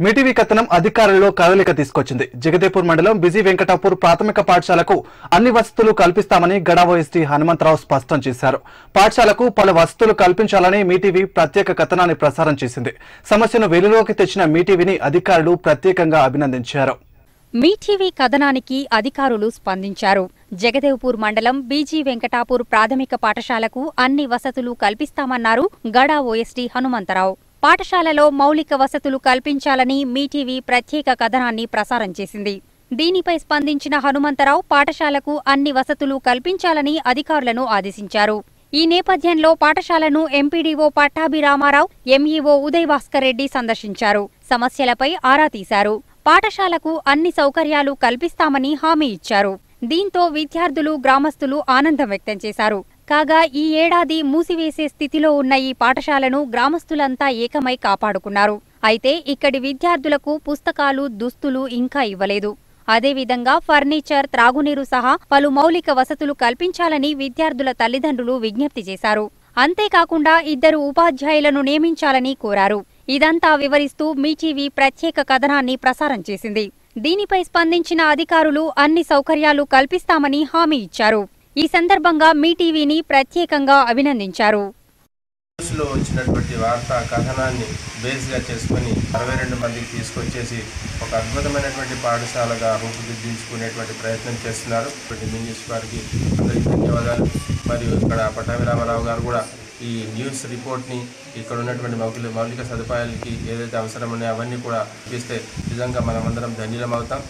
మీటీవీ కథనం అధికారుల్లో కదలిక తీసుకొచ్చింది జగదేపూర్ మండలం బిజీ వెంకటాపూర్ ప్రాథమిక పాఠశాలకు అన్ని వసతులు కల్పిస్తామని గడావో ఎస్టీ హనుమంతరావు స్పష్టం చేశారు పాఠశాలకు పలు వసతులు కల్పించాలని మీటీవీ ప్రత్యేక కథనాన్ని ప్రసారం చేసింది సమస్యను వెలుగులోకి తెచ్చిన మీటీవీని అధికారులు ప్రత్యేకంగా అభినందించారు మీ టీవీ కథనానికి అధికారులు స్పందించారు జగదేవ్పూర్ మండలం బీజీ వెంకటాపూర్ ప్రాథమిక పాఠశాలకు అన్ని వసతులు కల్పిస్తామన్నారు గడా ఓఎస్టీ హనుమంతరావు పాఠశాలలో మౌలిక వసతులు కల్పించాలని మీ టీవీ ప్రత్యేక కథనాన్ని ప్రసారం చేసింది దీనిపై స్పందించిన హనుమంతరావు పాఠశాలకు అన్ని వసతులు కల్పించాలని అధికారులను ఆదేశించారు ఈ నేపథ్యంలో పాఠశాలను ఎంపీడీఓ పట్టాభి రామారావు ఎంఈఓ ఉదయ్ భాస్కర్ రెడ్డి సందర్శించారు సమస్యలపై ఆరా తీశారు పాఠశాలకు అన్ని సౌకర్యాలు కల్పిస్తామని హామీ ఇచ్చారు దీంతో విద్యార్థులు గ్రామస్తులు ఆనందం వ్యక్తం చేశారు కాగా ఈ ఏడాది మూసివేసే స్థితిలో ఉన్న ఈ పాఠశాలను గ్రామస్తులంతా ఏకమై కాపాడుకున్నారు అయితే ఇక్కడి విద్యార్థులకు పుస్తకాలు దుస్తులు ఇంకా ఇవ్వలేదు అదేవిధంగా ఫర్నిచర్ త్రాగునీరు సహా పలు మౌలిక వసతులు కల్పించాలని విద్యార్థుల తల్లిదండ్రులు విజ్ఞప్తి చేశారు అంతేకాకుండా ఇద్దరు ఉపాధ్యాయులను నియమించాలని కోరారు ఇదంతా వివరిస్తూ మీటీవీ ప్రత్యేక కథనాన్ని ప్రసారం చేసింది దీనిపై స్పందించిన అధికారులు అన్ని సౌకర్యాలు కల్పిస్తామని హామీ ఇచ్చారు ఈ సందర్భంగా మీటీవీని ప్రత్యేకంగా అభినందించారు న్యూస్లో వచ్చినటువంటి వార్తా కథనాన్ని బేస్గా చేసుకొని అరవై రెండు మందికి తీసుకొచ్చేసి ఒక అద్భుతమైనటువంటి పాఠశాలగా రూపుదిద్దించుకునేటువంటి ప్రయత్నం చేస్తున్నారు ఇప్పటి మీ న్యూస్ వారికి అందరికీ ధన్యవాదాలు మరియు ఇక్కడ పట్టాభి రామారావు గారు కూడా ఈ న్యూస్ రిపోర్ట్ని ఇక్కడ ఉన్నటువంటి మౌలిక మౌలిక సదుపాయాలకి ఏదైతే అవసరమున్నాయో అవన్నీ కూడా ఇస్తే నిజంగా మనమందరం ధన్యులం అవుతాం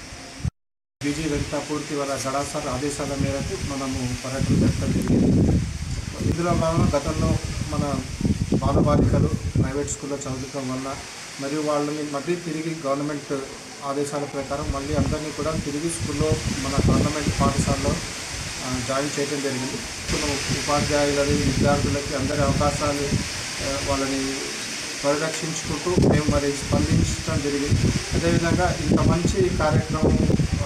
బీజీ వెంకటాపూర్తి వాళ్ళ గడాసార్ ఆదేశాల మేరకు మనము పర్యటన జరపడం జరిగింది ఇందులో భాగంగా గతంలో మన బాలబాలికలు ప్రైవేట్ స్కూల్లో చదువుకోవడం వల్ల మరియు వాళ్ళని మళ్ళీ తిరిగి గవర్నమెంట్ ఆదేశాల ప్రకారం మళ్ళీ అందరినీ కూడా తిరిగి స్కూల్లో మన గవర్నమెంట్ పాఠశాలలో ఆ, జాయిన్ చేయడం జరిగింది మనం ఉపాధ్యాయులని విద్యార్థులకి అందరి అవకాశాలు ఆ, వాళ్ళని పరిరక్షించుకుంటూ మేము మరి స్పందించడం జరిగింది అదేవిధంగా ఇంత మంచి కార్యక్రమం ఆ,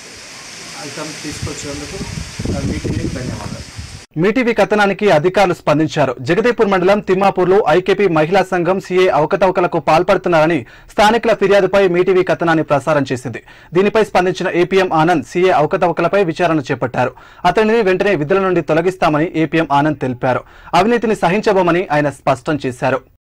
ఐటమ్ తీసుకొచ్చినందుకు ఆ, మీకు ధన్యవాదాలు మీటీవీ కథనానికి అధికారులు స్పందించారు జగదేపూర్ మండలం తిమ్మాపూర్లో ఐకేపీ మహిళా సంఘం సీఏ అవకతవకలకు పాల్పడుతున్నారని స్థానికుల ఫిర్యాదుపై మీటీవీ కథనాన్ని ప్రసారం చేసింది దీనిపై స్పందించిన ఏపీఎం ఆనంద్ సీఏ అవకతవకలపై విచారణ చేపట్టారు అతనిని వెంటనే విధుల నుండి తొలగిస్తామని ఏపీఎం ఆనంద్ తెలిపారు అవినీతిని సహించబోమని ఆయన స్పష్టం చేశారు